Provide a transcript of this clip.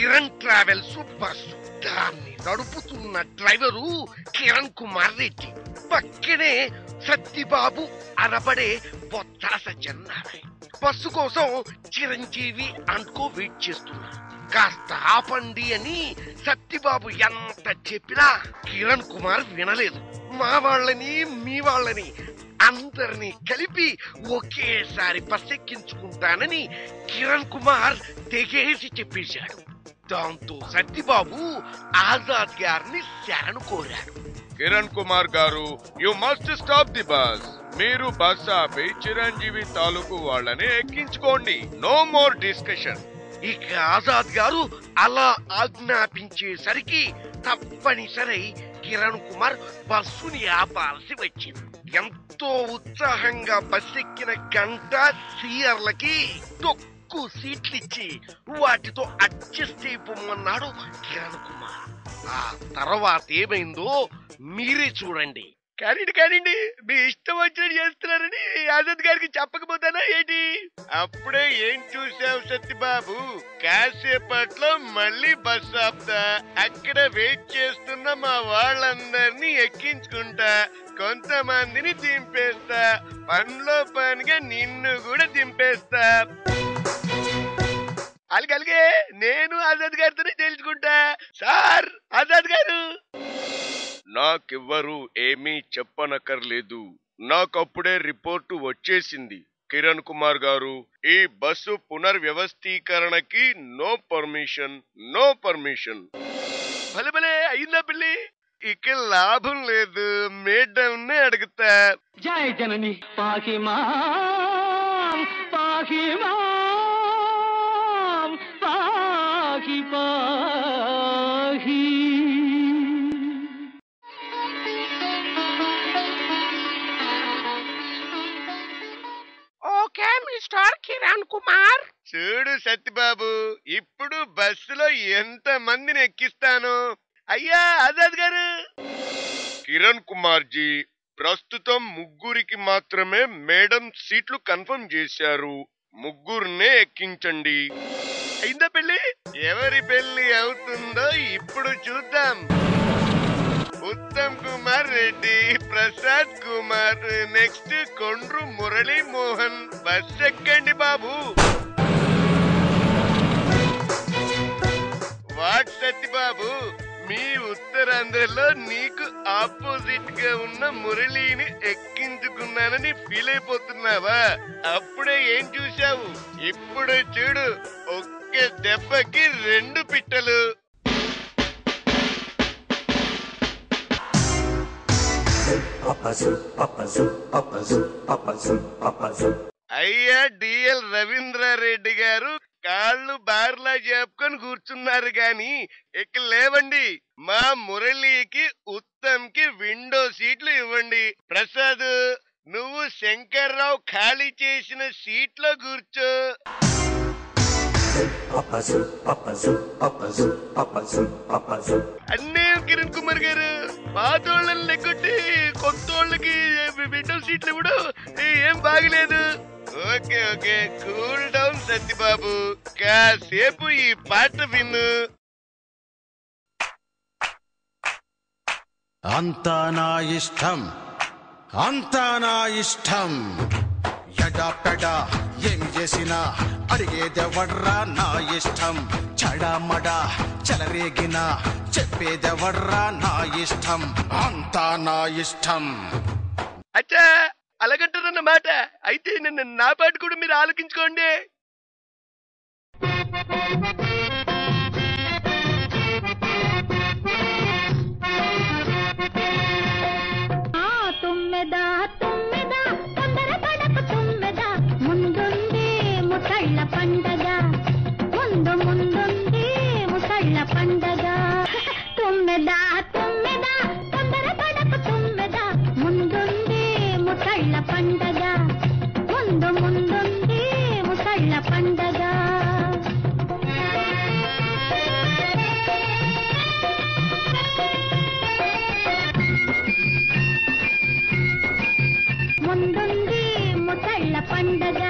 Kiran travels bus దాన్ని నడుపుతున్న driver Kiran Kumar Reddy పక్కనే సత్తిబాబు అనబడే బొత్స సత్యనారాయణ బస్సు కోసం చిరంజీవి అనుకో వెయిట్ చేస్తున్నా కాస్త ఆపండి అని సత్తిబాబు ఎంత చెప్పినా కిరణ్ కుమార్ వినలేదు మా వాళ్ళని మీ వాళ్ళని అందరినీ కలిపి ఒకేసారి బస్ ఎక్కించుకుంటానని కిరణ్ కుమార్ తెగేసి చెప్పేశాడు దాంతో సత్తిబాబు ఆజాద్ గారిని శరణు కోరాడు కిరణ్ కుమార్ గారు you must stop the bus మీరు బస్ ఆపి చిరంజీవి తాలూకు వాళ్ళని ఎక్కించుకోండి నో మోర్ డిస్కషన్ ఇక ఆజాద్ గారు అలా ఆజ్ఞాపించేసరికి తప్పనిసరి కిరణ్ కుమార్ బస్సుని ఆపాల్సి వచ్చింది ఎంతో ఉత్సాహంగా బస్సు ఎక్కిన గంట సీయర్లకి తొక్కు సీట్లిచ్చి వాటితో అడ్జస్ట్ అయిపోమన్నాడు కిరణ్ కుమార్ ఆ తర్వాత ఏమైందో మీరే చూడండి కానివ్వండి కానివ్వండి మీ ఇష్టం వచ్చినట్టు చేస్తున్నారని ఆజాద్ గారికి చెప్పకపోతానా ఏంటి అప్పుడే ఏం చూసావు సత్యబాబు కాసేపట్లో మళ్ళీ బస్ ఆపుతా అక్కడ వెయిట్ చేస్తున్న మా వాళ్ళందరినీ ఎక్కించుకుంటా కొంతమందిని దింపేస్తా పనిలో పనిగా నిన్ను కూడా దింపేస్తా అలాగే అలాగే నేను ఆజాద్ గారితోనే తెలుసుకుంటా సార్ ఆజాద్ గారు నాకెవ్వరు ఏమీ చెప్పనక్కర్లేదు నాకప్పుడే రిపోర్టు వచ్చేసింది కిరణ్ కుమార్ గారు ఈ బస్సు పునర్వ్యవస్థీకరణకి నో పర్మిషన్ నో పర్మిషన్ భలే భలే అయిందా పిల్లి ఇక లాభం లేదు మేడంనే అడుగుతా జయ జనని పాహి మాం పాహి మాం పాహి పాహి ఓకే మిస్టర్ కిరణ్ కుమార్ చూడు సత్యబాబు ఇప్పుడు బస్సులో ఎంత మందిని ఎక్కిస్తాను అయ్యా ఆజాద్ గారు కిరణ్ కుమార్ జీ ప్రస్తుతం ముగ్గురికి మాత్రమే మేడం సీట్లు కన్ఫర్మ్ చేశారు ముగ్గురునే ఎక్కించండి అయిందా పెళ్లి ఎవరి పెళ్లి అవుతుందో ఇప్పుడు చూద్దాం ఉత్తమ్ కుమార్ రెడ్డి ప్రసాద్ కుమార్ నెక్స్ట్ కొండ్రు మురళీ మోహన్ బస్ ఎక్కండి బాబు వాట్ సత్యబాబు మీ ఉత్తరాంధ్రలో నీకు ఆపోజిట్ గా ఉన్న మురళిని ఎక్కించుకున్నానని ఫీల్ అయిపోతున్నావా అప్పుడే ఏం చూశావు ఇప్పుడు చూడు ఒక్క దెబ్బకి రెండు పిట్టలు అయ్యా డిఎల్ రవీంద్రారెడ్డి గారు కాళ్ళు బార్లా చెప్పుకొని కూర్చున్నారు గాని ఇక లేవండి మా మురళికి ఉత్తమ్ కి విండో సీట్లు ఇవ్వండి ప్రసాద్ నువ్వు శంకర్రావు ఖాళీ చేసిన సీట్లో కూర్చో అన్నే కిరణ్ కుమార్ గారు పాతోళ్ళని లెక్కొట్టి కొత్తోళ్ళకి విండో సీట్లు ఇవ్వడం ఏం బాగలేదు okay okay cool down Satyababu కాసేపు ఈ పాట విను అంతా నా ఇష్టం అంతా నా ఇష్టం ఎడా పెడ ఏమి చేసినా అడిగేదెవడ్రా నా ఇష్టం చడమడా చెలరేగిన చెప్పేదెవడ్రా నా ఇష్టం అంతా నా ఇష్టం అచ్చా అలాగంటారన్నమాట అయితే నన్ను నా పాట కూడా మీరు ఆలోకించుకోండి ఆ తుమ్మెద తుమ్మెద తొందర పడకు తుమ్మెద ముందుంది ముసళ్ళ పండగ ముందు ముందుంది ముసళ్ళ పండగ తుమ్మెద తుమ్మెద తొందర పడకు తుమ్మెద ముందుంది ముసళ్ళ పండగ ముందు ముందుంది ముసళ్ళ పండగ ముందుంది ముసళ్ళ పండగ